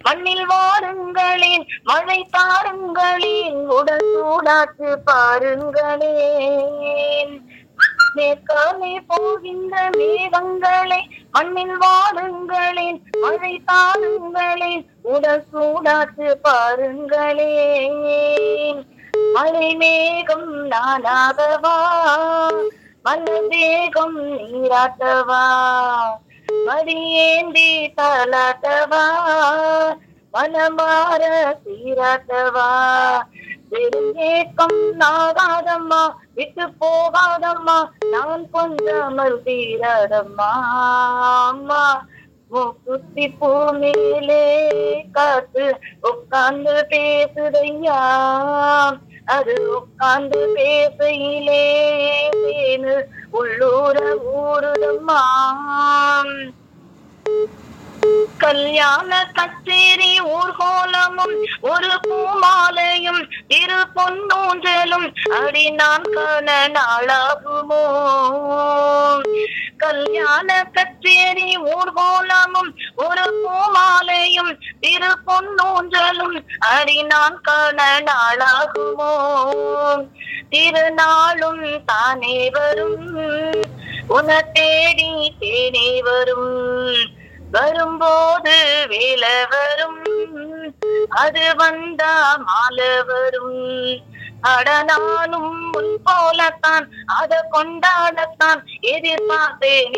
மண்ணில் வாருங்களேன் மழை பாருங்களேன் உடல் சூடாற்று பாருங்களேன் மேற்காலே போகின்ற மேகங்களே மண்ணில் வாருங்களேன் மழை பாருங்களேன் உடல் சூடாற்று பாருங்களேன் மழை மேகம் நானாகவா மலர் தேகம் நீராட்டவா மதியேந்தி தலாட்டவா மனமாற சீராட்டவா பெருங்கேக்கம் நாகாதம்மா விட்டு போகாதம்மா நான் கொஞ்சமல் தீராதம்மா அம்மா மூக்குத்தி பூ மேலே காத்து உட்கார்ந்து பேசுதையா அது உட்கார்ந்து பேசையிலே தேனு உள்ளூர ஊருதம்மா கல்யாண கச்சேரி ஊர்கோலமும் ஒரு பூமாலையும் இரு பொன்னூஞ்சலும் அடி நான் காண நாளாகுமோ கல்யாண கச்சேரி ஊர்கோலமும் ஒரு பூமாலையும் இரு பொன்னூஞ்சலும் அடி நான் காண நாளாகுமோ திருநாளும் தானே வரும் உன தேடி தேனே வரும் வரும்போது வேலை வரும் அது வந்தா மாலை வரும் அட நானும் முன் போலத்தான் அத கொண்டாடத்தான் எதிர்பார்த்தேன்